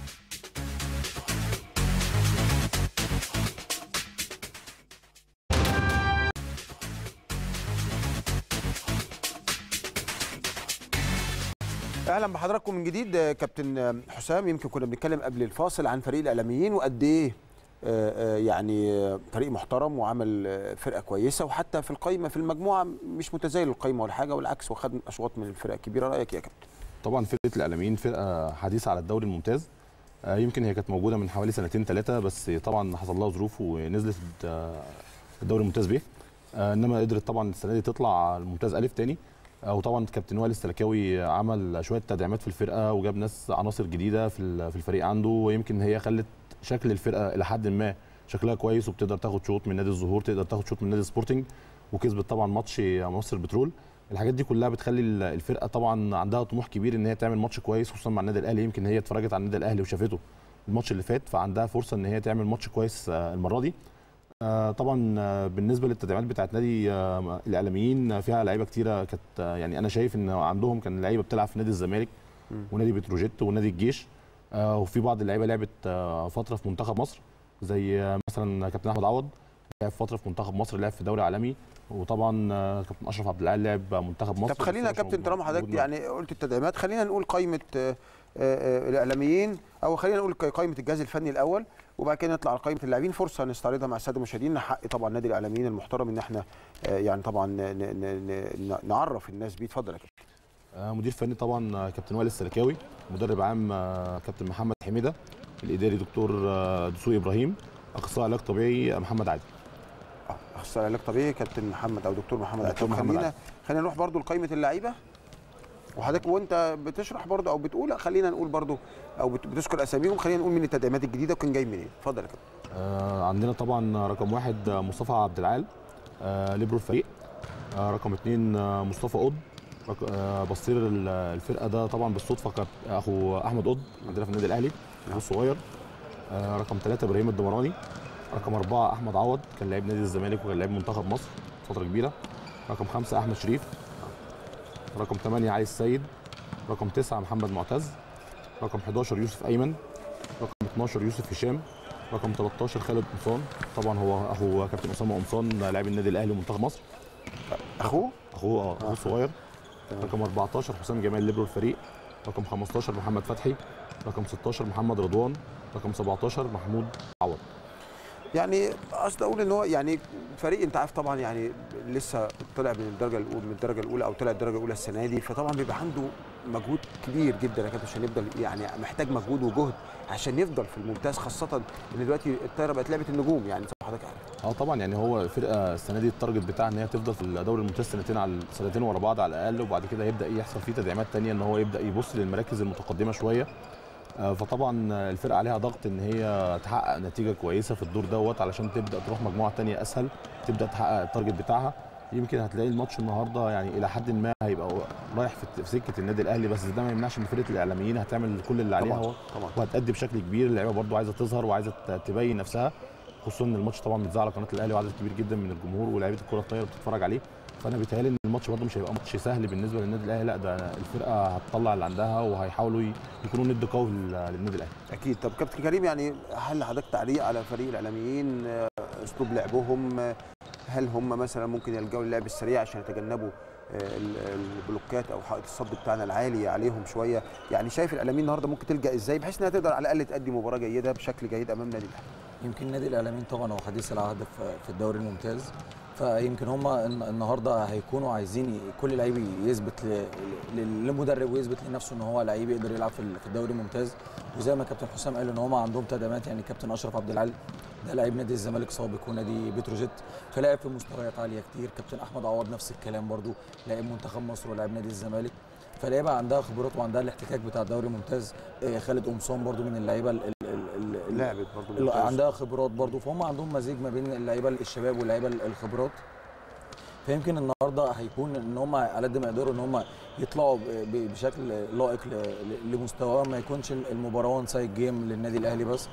اهلا بحضراتكم من جديد آه، كابتن آه، حسام يمكن كنا بنتكلم قبل الفاصل عن فريق الاعلاميين وقد ايه آه، آه، يعني آه، فريق محترم وعمل آه، فرقه كويسه وحتى في القايمه في المجموعه مش متزايل القايمه ولا حاجه والعكس وخد اشواط من الفرق الكبيره رايك يا كابتن طبعا فرقه الاعلاميين فرقه حديثه على الدوري الممتاز آه، يمكن هي كانت موجوده من حوالي سنتين ثلاثه بس طبعا حصل لها ظروف ونزلت آه، الدوري الممتاز ب آه، انما قدرت طبعا السنه دي تطلع الممتاز الف تاني آه، وطبعا كابتن وائل السلكاوي عمل شويه تدعيمات في الفرقه وجاب ناس عناصر جديده في ال- في الفريق عنده ويمكن هي خلت شكل الفرقه الى حد ما شكلها كويس وبتقدر تاخد شوط من نادي الزهور تقدر تاخد شوط من نادي سبورتنج وكسبت طبعا ماتش مصر البترول الحاجات دي كلها بتخلي ال- الفرقه طبعا عندها طموح كبير ان هي تعمل ماتش كويس خصوصا مع النادي الاهلي يمكن هي اتفرجت على النادي الاهلي وشافته الماتش اللي فات فعندها فرصه ان هي تعمل ماتش كويس آه، المره دي آه، طبعا آه، بالنسبه للتدعيمات بتاعت نادي آه، الاعلاميين آه، فيها لعيبه كتيره كانت آه، يعني انا شايف ان عندهم كان لعيبه بتلعب في نادي الزمالك ونادي بتروجيت ونادي الجيش آه، وفي بعض اللعيبه لعبت آه، فتره في منتخب مصر زي آه، مثلا كابتن احمد عوض لعب فتره في منتخب مصر لعب في دوري عالمي وطبعا آه، كابتن اشرف عبد العال لعب منتخب مصر طب خلينا يا بس هو مش كابتن موجود- طالما حضرتك موجود يعني قلت التدعيمات خلينا نقول قائمه آه، آه، الاعلاميين او خلينا نقول قائمه الجهاز الفني الاول وبعد كده نطلع على قائمه اللاعبين فرصه نستعرضها مع الساده المشاهدين حق طبعا نادي الاعلاميين المحترم ان احنا آه، يعني طبعا ن- ن- ن- نعرف الناس بيه اتفضل يا كابتن آه، مدير فني طبعا آه، كابتن وائل السلكاوي مدرب عام آه، كابتن محمد حميده الاداري دكتور آه، دسوقي ابراهيم اخصائي علاج طبيعي آه، محمد عادل اه اخصائي علاج طبيعي كابتن محمد او دكتور محمد دكتور عادل. محمد خلينا عادل. خلينا نروح برضو لقائمه اللعيبه وحضرتك وانت بتشرح برضو او بتقول خلينا نقول برضو او بت- بتذكر اساميهم خلينا نقول مين التدعيمات الجديده وكان جاي منين اتفضل يا كابتن آه، عندنا طبعا رقم واحد آه، مصطفى عبد العال آه، ليبرو الفريق آه، رقم اثنين آه، مصطفى قطب رق- آه، بصير ال- الفرقه ده طبعا بالصدفه كانت اخو احمد قطب عندنا في النادي الاهلي اخوه الصغير آه، رقم ثلاثه ابراهيم الدمراني رقم اربعه احمد عوض كان لعيب نادي الزمالك وكان لعيب منتخب مصر فتره كبيره رقم خمسه احمد شريف رقم ثمانيه علي السيد رقم تسعه محمد معتز رقم 11 يوسف ايمن رقم 12 يوسف هشام رقم 13 خالد قمصان طبعا هو اخو كابتن اسامه قمصان لاعب النادي الاهلي ومنتخب مصر اخوه اخوه اه اخوه الصغير رقم 14 حسام جمال ليبرو الفريق رقم 15 محمد فتحي رقم 16 محمد رضوان رقم 17 محمود عوض يعني قصدي اقول ان هو يعني فريق انت عارف طبعا يعني لسه طلع من الدرجه الاولى من الدرجه الاولى او طلع الدرجه الاولى السنه دي فطبعا بيبقى عنده مجهود كبير جدا يا كابتن عشان يفضل يعني محتاج مجهود وجهد عشان يفضل في الممتاز خاصه ان دلوقتي الطايره بقت لعبه النجوم يعني زي ما حضرتك عارف اه طبعا يعني هو الفرقه السنه دي التارجت بتاعها ان هي تفضل في الدوري الممتاز سنتين على سنتين ورا بعض على الاقل وبعد كده يبدا يحصل فيه تدعيمات تانية ان هو يبدا يبص للمراكز المتقدمه شويه آه، فطبعا الفرقه عليها ضغط ان هي تحقق نتيجه كويسه في الدور دوت علشان تبدا تروح مجموعه تانية اسهل تبدا تحقق التارجت بتاعها يمكن هتلاقي الماتش النهارده يعني الى حد ما هيبقى رايح في في سكه النادي الاهلي بس ده ما يمنعش ان فرقه الاعلاميين هتعمل كل اللي عليها طبعاً، هو طبعا وهتأدي بشكل كبير اللعيبه برضو عايزه تظهر وعايزه ت- تبين نفسها خصوصا ان الماتش طبعا متذاع على قناه الاهلي وعدد كبير جدا من الجمهور ولاعيبه الكره الطايره بتتفرج عليه فانا بيتهيألي ان الماتش برضو مش هيبقى ماتش سهل بالنسبه للنادي الاهلي لا ده الفرقه هتطلع اللي عندها وهيحاولوا ي- يكونوا ند قوي لل- للنادي الاهلي اكيد طب كابتن كريم يعني هل حضرتك تعليق على فريق الاعلاميين آه، اسلوب لعبهم آه، هل هم مثلا ممكن يلجأوا للعب السريع عشان يتجنبوا آه، ال- البلوكات او حائط الصد بتاعنا العالي عليهم شويه يعني شايف الاعلاميين النهارده ممكن تلجا ازاي بحيث انها تقدر على الاقل تأدي مباراه جيده بشكل جيد امام نادي الاهلي يمكن نادي الاعلاميين طبعا هو حديث العهد في- في الدوري الممتاز فيمكن هم النهارده هيكونوا عايزين ي- كل لعيب يثبت ل- ل- للمدرب ويثبت لنفسه ان هو لعيب يقدر يلعب في ال- في الدوري الممتاز وزي ما كابتن حسام قال ان هم عندهم تدعيمات يعني كابتن اشرف عبد العال ده لعيب نادي الزمالك سابق ونادي بتروجيت فلاعب في مستويات عاليه كتير كابتن احمد عوض نفس الكلام برضو لاعب منتخب مصر ولاعب نادي الزمالك فلعيبه عندها خبرات وعندها الاحتكاك بتاع الدوري الممتاز آه، خالد قمصان برضو من اللعيبه ال- ال- ال- ال- لعبت برضه اللي عندها خبرات برضو فهم عندهم مزيج ما بين اللعيبه الشباب واللعيبه الخبرات فيمكن النهارده هيكون ان هم على قد ما يقدروا ان هم يطلعوا ب- ب- بشكل لائق ل- ل- لمستواهم ما يكونش المباراه وان سايد جيم للنادي الاهلي بس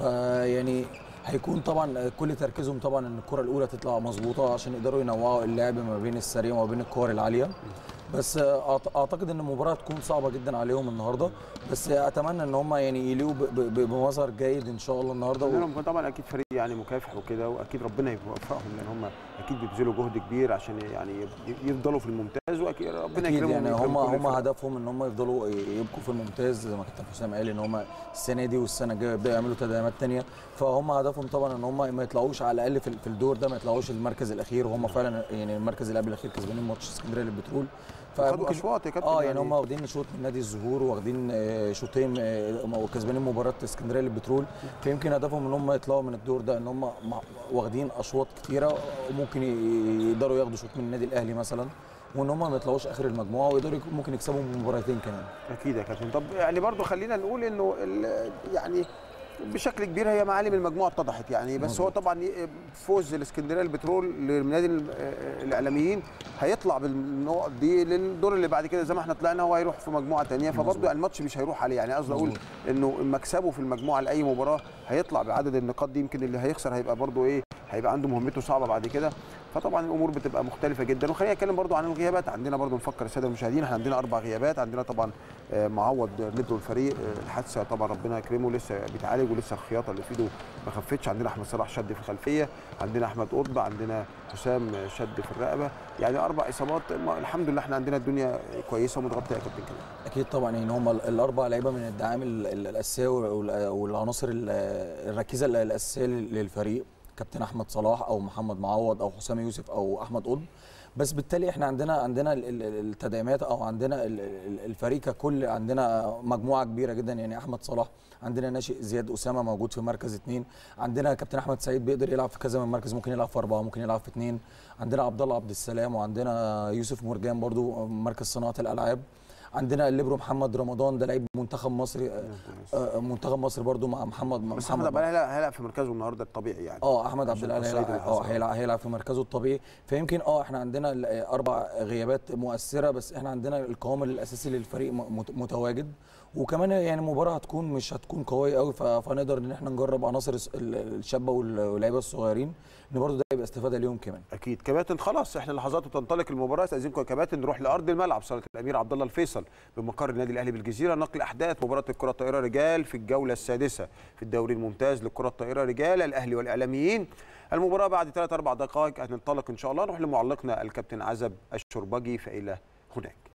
فيعني هيكون طبعا كل تركيزهم طبعا ان الكره الاولى تطلع مظبوطه عشان يقدروا ينوعوا اللعب ما بين السريع وما بين الكور العاليه بس أعت- اعتقد ان المباراه هتكون صعبه جدا عليهم النهارده بس اتمنى ان هم يعني يليوا ب- ب- بمظهر جيد ان شاء الله النهارده و... لأنهم طبعا اكيد فريق يعني مكافح وكده واكيد ربنا يوفقهم لان هم اكيد بيبذلوا جهد كبير عشان يعني يب- يفضلوا في الممتاز واكيد ربنا اكيد يكرمهم يعني ويكرم هم كل هم الفرق. هدفهم ان هم يفضلوا يبقوا في الممتاز زي ما كابتن حسام قال ان هم السنه دي والسنه الجايه يبداوا يعملوا تدعيمات تانية فهم هدفهم طبعا ان هم ما يطلعوش على الاقل في في الدور ده ما يطلعوش المركز الاخير وهم فعلا يعني المركز اللي قبل الاخير كسبانين ماتش اسكندريه للبترول خدوا اشواط يا كابتن اه يعني هم واخدين شوط من نادي الزهور واخدين آه، شوطين آه، وكسبانين مباراه اسكندريه للبترول فيمكن هدفهم ان هم يطلعوا من الدور ده ان هم مع- واخدين اشواط كتيره وممكن ي- يقدروا ياخدوا شوط من النادي الاهلي مثلا وان هم ما يطلعوش اخر المجموعه ويقدروا يك- ممكن يكسبوا مباراتين كمان اكيد يا كابتن طب يعني برضو خلينا نقول انه ال- يعني بشكل كبير هي معالم المجموعه اتضحت يعني بس هو طبعا ي- فوز الاسكندريه البترول لنادي ال- الاعلاميين هيطلع بالنقط دي للدور اللي بعد كده زي ما احنا طلعنا هو هيروح في مجموعه ثانيه فبرضو الماتش مش هيروح عليه يعني قصدي اقول انه مكسبه في المجموعه لاي مباراه هيطلع بعدد النقاط دي يمكن اللي هيخسر هيبقى برضو ايه هيبقى عنده مهمته صعبه بعد كده فطبعا الامور بتبقى مختلفه جدا وخلينا نتكلم برضو عن الغيابات عندنا برضو نفكر الساده المشاهدين احنا عندنا اربع غيابات عندنا طبعا آه، معوض ندو الفريق آه، الحادثه طبعا ربنا يكرمه لسه بيتعالج ولسه الخياطه اللي في ايده ما خفتش عندنا احمد صلاح شد في الخلفيه عندنا احمد قطب عندنا حسام شد في الرقبه يعني اربع اصابات ما- الحمد لله احنا عندنا الدنيا كويسه ومتغطيه يا كابتن كده اكيد طبعا يعني هم الاربع لعيبه من الدعام ال- ال- الاساسيه وال- والعناصر ال- الركيزه ال- الاساسيه لل- للفريق كابتن احمد صلاح او محمد معوض او حسام يوسف او احمد قطب بس بالتالي احنا عندنا عندنا ال- ال- التدعيمات او عندنا ال- ال- الفريق ككل عندنا مجموعه كبيره جدا يعني احمد صلاح عندنا ناشئ زياد اسامه موجود في مركز اثنين عندنا كابتن احمد سعيد بيقدر يلعب في كذا من مركز ممكن يلعب في اربعه ممكن يلعب في اثنين عندنا عبد الله عبد السلام وعندنا يوسف مرجان برضو مركز صناعه الالعاب عندنا الليبرو محمد رمضان ده لعيب منتخب مصر آه، آه، منتخب مصر برضو مع محمد بس احمد عبد الهلال هيلعب في مركزه النهارده الطبيعي يعني اه احمد عبد عشان الهلال التصعيد هيلعب اللي اه حصل. هيلعب هيلعب في مركزه الطبيعي فيمكن اه احنا عندنا ال- اربع غيابات مؤثره بس احنا عندنا القوام الاساسي للفريق م- مت- متواجد وكمان يعني المباراه هتكون مش هتكون قويه قوي ف- فنقدر ان احنا نجرب عناصر الس- ال- الشابه وال- واللعيبه الصغيرين ان برضه ده يبقى استفاده ليهم كمان اكيد كباتن خلاص احنا لحظات وتنطلق المباراه استاذنكم يا كباتن نروح لارض الملعب صاله الامير عبد الله الفيصل بمقر النادي الاهلي بالجزيره نقل احداث مباراه الكره الطائره رجال في الجوله السادسه في الدوري الممتاز للكره الطائره رجال الاهلي والاعلاميين المباراه بعد 3 4 دقائق هننطلق ان شاء الله نروح لمعلقنا الكابتن عزب الشربجي فالى هناك